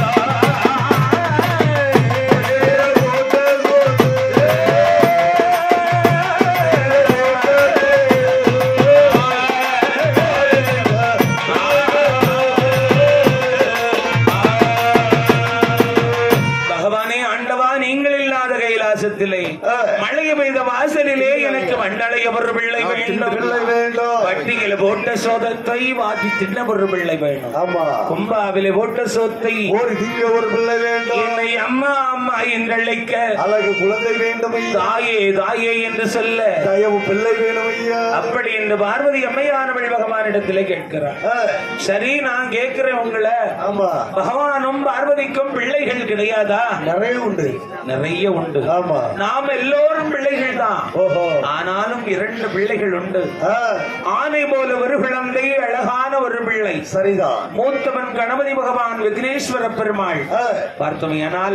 பகவானே ஆண்டவா நீங்கள் இல்லாத கைலாசத்திலே ஆ. மழை பெய்த வாசலிலே எனக்கு மண்டளைய ஒரு பிள்ளை வேண்டும் பிள்ளை வேண்டும் வட்டியில போட்ட சோதத்தை வாதி தின்ன ஒரு பிள்ளை வேணும் ஆமா கும்பாவிலே போட்ட சோத்தை ஒரு திங்க ஒரு பிள்ளை வேண்டும் என்னை அம்மா அம்மா என்று அழைக்க அழகு குழந்தை வேண்டும் ஐயா தாயே தாயே என்று சொல்ல தயவு பிள்ளை வேணும் ஐயா அப்படி என்று பார்வதி அம்மையானவள் பகவானிடத்திலே கேட்கிறார் ஆ, சரி நான் கேட்கிறேன் உங்களை ஆமா பகவானும் பார்வதிக்கும் பிள்ளைகள் கிடையாதா நிறைய உண்டு நிறைய உண்டு ஆமா நாம் எல்லோரும் பிள்ளைகள் தான் ஓஹோ ஆனாலும் இரண்டு பிள்ளைகள் உண்டு ஆ, ஆனை போல ஒரு குழந்தை அழகான ஒரு பிள்ளை சரிதான் மூத்தவன் கணபதி பகவான் விக்னேஸ்வர பெருமாள் ஆ, பார்த்தோமையானால்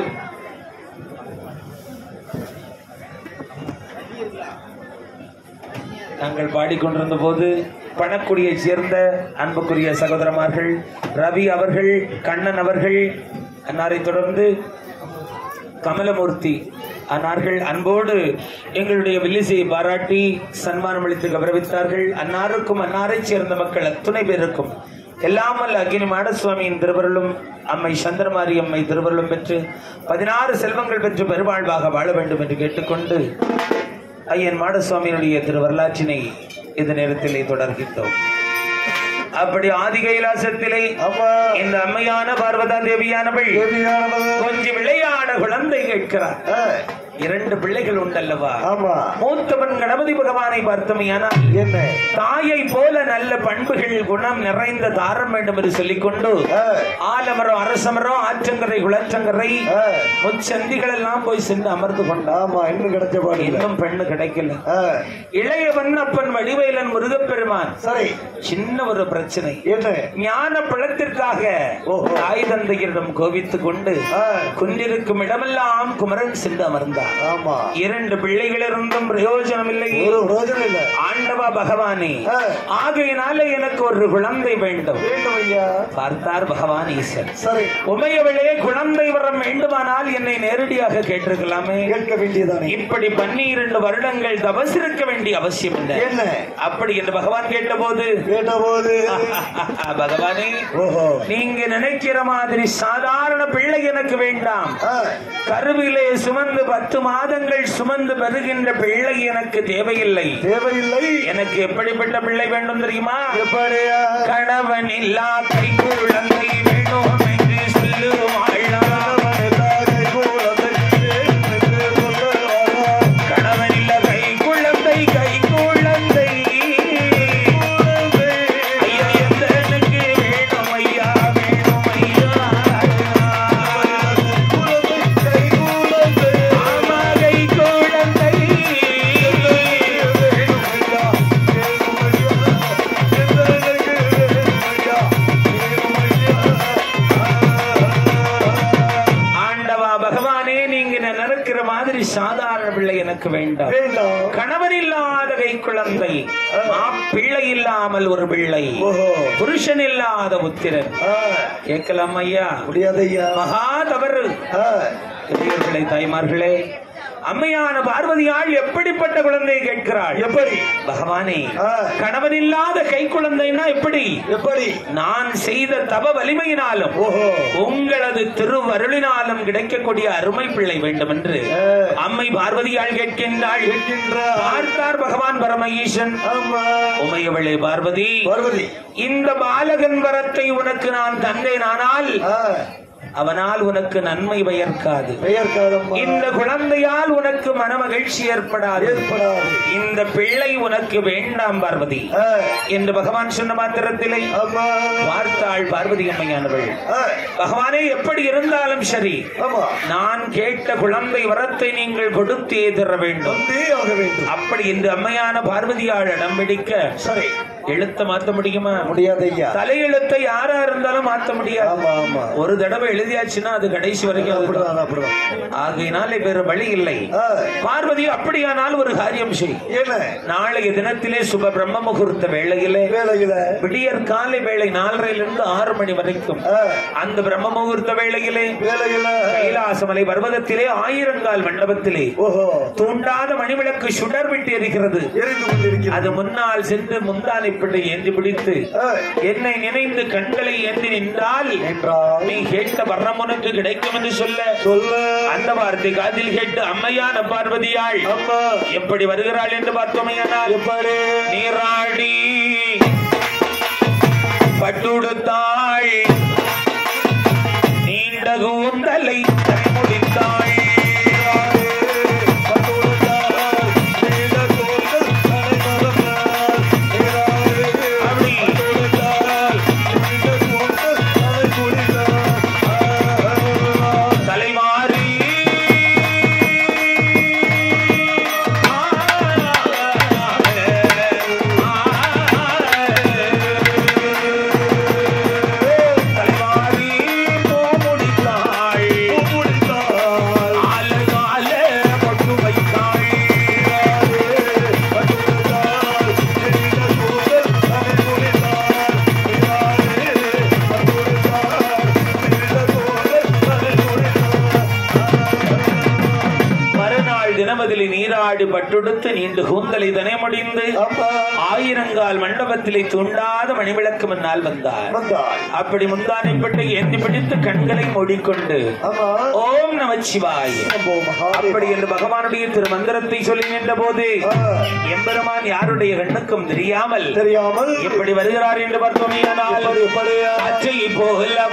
நாங்கள் பாடிக்கொண்டிருந்த போது பணக்குடியைச் சேர்ந்த அன்புக்குரிய சகோதரமார்கள் ரவி அவர்கள் கண்ணன் அவர்கள் அன்னாரை தொடர்ந்து கமலமூர்த்தி அன்னார்கள் அன்போடு எங்களுடைய வில்லிசையை பாராட்டி சன்மானம் அளித்து கௌரவித்தார்கள் அன்னாருக்கும் அன்னாரைச் சேர்ந்த மக்கள் அத்துணை பேருக்கும் எல்லாம் வல்ல அக்னி மாடசுவாமியின் திருவருளும் அம்மை சந்திரமாரி அம்மை திருவருளும் பெற்று பதினாறு செல்வங்கள் பெற்று பெருவாழ்வாக வாழ வேண்டும் என்று கேட்டுக்கொண்டு ஐயன் மாடசுவாமியினுடைய திருவரலாற்றினை இந்த நேரத்திலே தொடர்கின்றோம் அப்படி ஆதி கைலாசத்திலே ஆமா இந்த அம்மையான பார்வதா தேவியானவள் தேவியானவள். கொஞ்சம் விளையாட குழந்தை கேட்கிறார் ஆ, இரண்டு பிள்ளைகள் உண்டல்லவா ஆமா மூத்தவன் கணபதி பகவானை பார்த்தமையானால் என்ன தாயை போல நல்ல பண்புகள் குணம் நிறைந்த தாரம் வேண்டும் என்று சொல்லிக்கொண்டு ஆ, ஆலமரம் அரசமரம் ஆற்றங்கரை குளச்சங்கரை ஆ, முச்சந்திகள் எல்லாம் போய் சென்று அமர்ந்து கொண்டான் ஆமா இன்னும் கிடைச்ச பாடு இல்ல இன்னும் பெண்ணு கிடைக்கல ஆ, இளையவன் அப்பன் வடிவேலன் முருகப்பெருமான் சரி சின்ன ஒரு பிரச்சனை என்ன ஞான பழத்திற்காக ஓஹோ. தாய் தந்தையரிடம் கோபித்துக் கொண்டு ஆ, குன்றிருக்கும் இடமெல்லாம் குமரன் சென்று அமர்ந்தார் ஆமா இரண்டு பிள்ளைகள் இருந்தும் பிரயோஜனம் இல்லை ஒரு பிரோஜனம் இல்ல ஆண்டவா பகவானே ஆ. ஆகையினால எனக்கு ஒரு குழந்தை வேண்டும் வேண்டும் ஐயா பார்த்தார் பகவான் ஈசன் சரி உமையவளே குழந்தை வரம் வேண்டுமானால் என்னை நேரடியாக கேட்டிருக்கலாமே கேட்க வேண்டியதானே இப்படி பன்னிரண்டு வருடங்கள் தபசிருக்க வேண்டிய அவசியம் இல்லை என்ன அப்படி என்று பகவான் கேட்டபோது கேட்டபோது பகவானே ஓஹோ நீங்க நினைக்கிற மாதிரி சாதாரண பிள்ளை எனக்கு வேண்டாம் ஆ, கருவிலே சுமந்து பத்து மாதங்கள் சுமந்து பெறுகின்ற பிள்ளை எனக்கு தேவையில்லை தேவையில்லை எனக்கு எப்படிப்பட்ட பிள்ளை வேண்டும் தெரியுமா எப்படியா கணவன் இல்லா கை குழந்தை வேணும் என்று சொல்லுவாள் கணவனில்லாத குழந்தை என்று சொல்லுவாரா? கணவன் இல்ல கை குழந்தை கை குழந்தை ஐயா எந்தனுக்கு வேணும் ஐயா வேணும் ஐயா குழந்தை, கை குழந்தை. ஆமா கை குழந்தை வேணும் ஐயா, வேணும் ஐயா. எந்தனுக்கு வேணும் ஐயா, வேணும் ஐயா. ஆண்டவா பகவானே நீங்க நினைக்கிற மாதிரி சாதாரண பிள்ளை எனக்கு வேண்டாம் வேண்டாம் கணவன் இல்லாத கை குழந்தை பிள்ளை இல்லாமல் ஒரு பிள்ளை ஓஹோ புருஷன் இல்லாத புத்திரன் ஆ, கேட்கலாம் ஐயா முடியாது ஐயா மகா தவறு ஆ, பெரியவர்களே தாய்மார்களே அம்மையான பார்வதியாள் எப்படிப்பட்ட குழந்தையை கேட்கிறாள் எப்படி பகவானே ஆ. கணவன் இல்லாத கை குழந்தைன்னா எப்படி எப்படி நான் செய்த தவ வலிமையினாலும் ஓஹோ உங்களது திருவருளினாலும் கிடைக்கக்கூடிய அருமை பிள்ளை வேண்டும் என்று ஆ. அம்மை பார்வதியாள் கேட்கின்றாள் இருக்கின்றார். பார்த்தார் பகவான் பரமஈசன் ஆமா உமையவளே பார்வதி பார்வதி இந்த பாலகன் வரத்தை உனக்கு நான் தந்தேனானால் ஆ, அவனால் உனக்கு நன்மை பயர்க்காது பெயர் காலம்மா இந்த குழந்தையால் உனக்கு மனமகிழ்ச்சி ஏற்படாது ஏற்படாது இந்த பிள்ளை உனக்கு வேண்டாம் பார்வதி ஆ, என்று பகவான் சொன்ன மாத்திரத்திலே ஆமா பார்த்தாள் பார்வதி அம்மையானவள் ஆ, பகவானே எப்படி இருந்தாலும் சரி ஆமா நான் கேட்ட குழந்தை வரத்தை நீங்கள் கொடுத்தே தர வேண்டும் வந்தே ஆக வேண்டும் அப்படி இந்த அம்மையான பார்வதியாள் இடம் பிடிக்க சரி எழுத்த மாத்த முடியுமா முடியாது ஐயா தலையெழுத்தை யாரா இருந்தாலும் மாத்த முடியாது ஆமா ஆமா ஒரு தடவை எழுதியாச்சுன்னா அது கடைசி வரைக்கும் அதுதான். அப்படிதான் அப்படிதான் ஆகையினாலே வேறு வழி இல்லை ஆ, பார்வதி அப்படியானால் ஒரு காரியம் செய் என்ன நாளைய தினத்திலே சுப பிரம்ம முகூர்த்த வேளையிலே வேலையில விடியற் காலை வேளை நாலரையிலிருந்து ஆறு மணி வரைக்கும் ஆ, அந்த பிரம்ம முகூர்த்த வேளையிலே வேலையில கைலாசமலை பர்வதத்திலே ஆயிரங்கால் மண்டபத்திலே ஓஹோ தூண்டாத மணிவிளக்கு சுடர் விட்டு எரிகிறது எரிந்து கொண்டிருக்கிறது அது முன்னால் சென்று முந்தானை பிள்ளை ஏந்தி பிடித்து ஆ, என்னை நினைந்து கண்களை ஏந்தி நின்றால் என்றால் நீ கேட்ட வர்ணம் உனக்கு கிடைக்கும் என்று சொல்ல சொல்ல அந்த வார்த்தை காதில் கேட்டு அம்மையான பார்வதியாள் அம்மா எப்படி வருகிறாள் என்று பார்த்தோமையானால் எப்படி நீராடி பட்டுடுத்தாள் நீண்ட கூந்தலை முடித்தாள் அப்படி தலைமாறி தலைமாறி பூ முடித்தாள் ஆலகால பொட்டு வைத்தாள் மறுநாள் தினமதிலே நீராடி பட்டுடுத்து நீண்டு கூந்தலை தனை முடிந்து ஆயிரங்கால் மண்டபத்திலே தூண்டாத மணிவிளக்கு முன்னால் வந்தார் அப்படி முந்தானைப்பட்டு ஏந்தி பிடித்து கண்களை மூடிக்கொண்டு ஓம் நமச்சிவாய் அப்படி என்று பகவானுடைய திருமந்திரத்தை சொல்லி நின்ற போது எம்பெருமான் யாருடைய கண்ணுக்கும் தெரியாமல் தெரியாமல் எப்படி வருகிறார் என்று பார்த்தோமேயானால் எப்படி எப்படி அச்சை போல